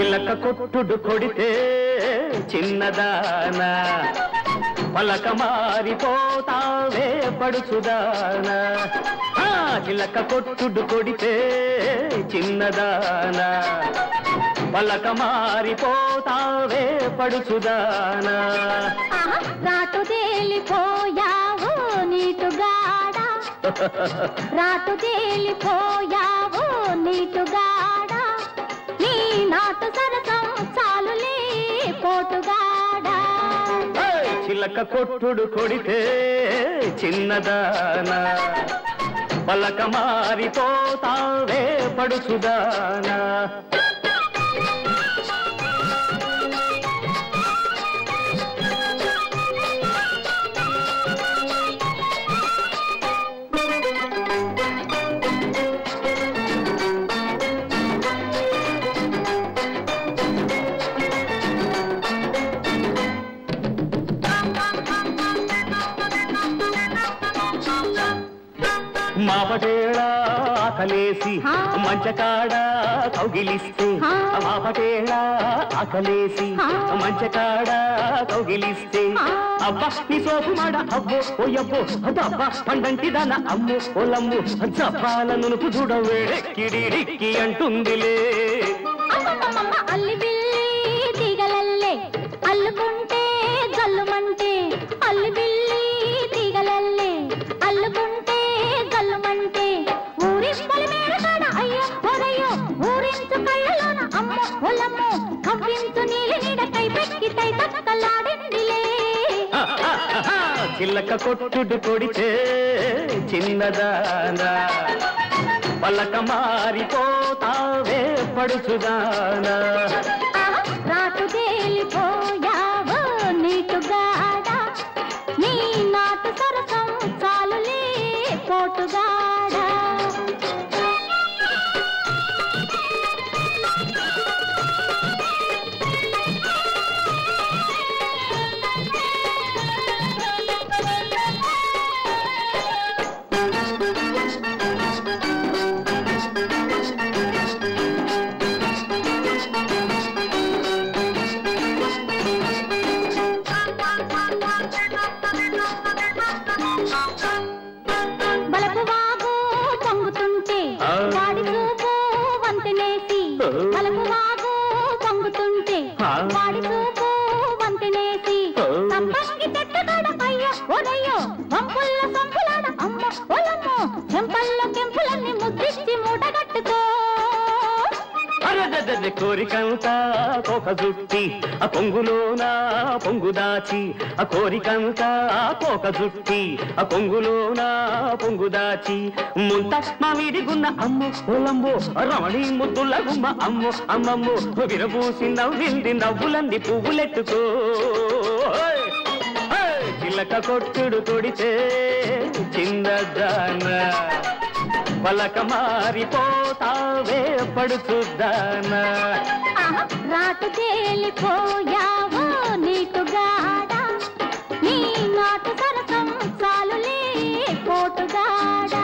చిలక కొట్టుడు కొడితే చిన్నదానా పలక మారిపోతావే పడుచుదానా ఆ, చిలక కొట్టుడు కొడితే చిన్నదానా పలక మారిపోతావే పడుచుదానా ఆహా, రాటు తేలిపోయావు నీటుగాడ రాటు తేలిపోయావు నీటుగాడ నీ నాటు సరసం చాలులే పోటుగాడ ఏయ్! చిలక కొట్టుడు కొడితే చిన్నదానా పలక మారిపోతావే పడుచుదానా మాపటేళ ఆకలేసి ఆ. మంచకాడ కౌగిలిస్తే ఆ. మాపటేళ ఆకలేసి ఆ. మంచకాడ కౌగిలిస్తే ఆ. అబ్బా నీ సోపు మాడ అబ్బో ఓయబ్బో అబ్బా పండంటి దాన అమ్ము ఓలమ్ము జపాల నునుపు చూడ వేడెక్కిడిడిక్కి అంటుందిలే అమ్మమ్మమ్మ అల్లి బిల్లి తీగలల్లే అల్లుకుంటే జల్లుమంటే అల్లి బిల్లి తీగలల్లే అల్లుకుంటే జల్లుమంటే ఊరింపలి మేడగాడ అయ్యో ఒరయ్యో ఊరించు కళ్ళలోన అమ్మ ఒలమ్మ కవ్వించు నీలి నీడ కై పెక్కి తై తక్కలాడిందిలే చిల్లక కొట్టుడు కొడితే చిన్నదానా పలక మారిపోతావే పడుచుదానా ఆహా, రాటు తేలిపోయావో నీటుగాడ నీ నాటు సరసం చాలులే పోటుగాడ బలపు వాగు పొంగుతుంటే ఆ. వాడి చూపు వంతెనేసి ఆ. బలపు వాగు పొంగుతుంటే ఆ. వాడి చూపు వంతెనేసి ఆ. సంపంగి చెట్టుగాడ అయ్యో ఒరయ్యో వంపుల్ల సంపులాడ అమ్మ ఒలమ్మో చెంపల్లో కెంపులన్నీ ముద్దిచ్చి మూటగట్టుకో అరదద కోరికంతా కోక జుట్టి ఆ పొంగులోన పొంగు దాచి ఆ కోరికంతా కోక జుట్టి ఆ పొంగులోన పొంగు దాచి ముంత మామిడిగున్న అమ్ము పొలంబో రమణి ముద్దుల గుమ్మ అమ్ము అమ్మమ్ము విరబూసి నవ్వింది నవ్వులంది పువ్వులెట్టుకో ఓయ్! ఓయ్! చిలక కొట్టుడు కొడితే చిన్నదాన పలక మారిపోతావే పడుచుద్దానా ఆహా, రాటు తేలిపోయావో నీటుగాడ నీ నాటు సరసం చాలులే పోటుగాడ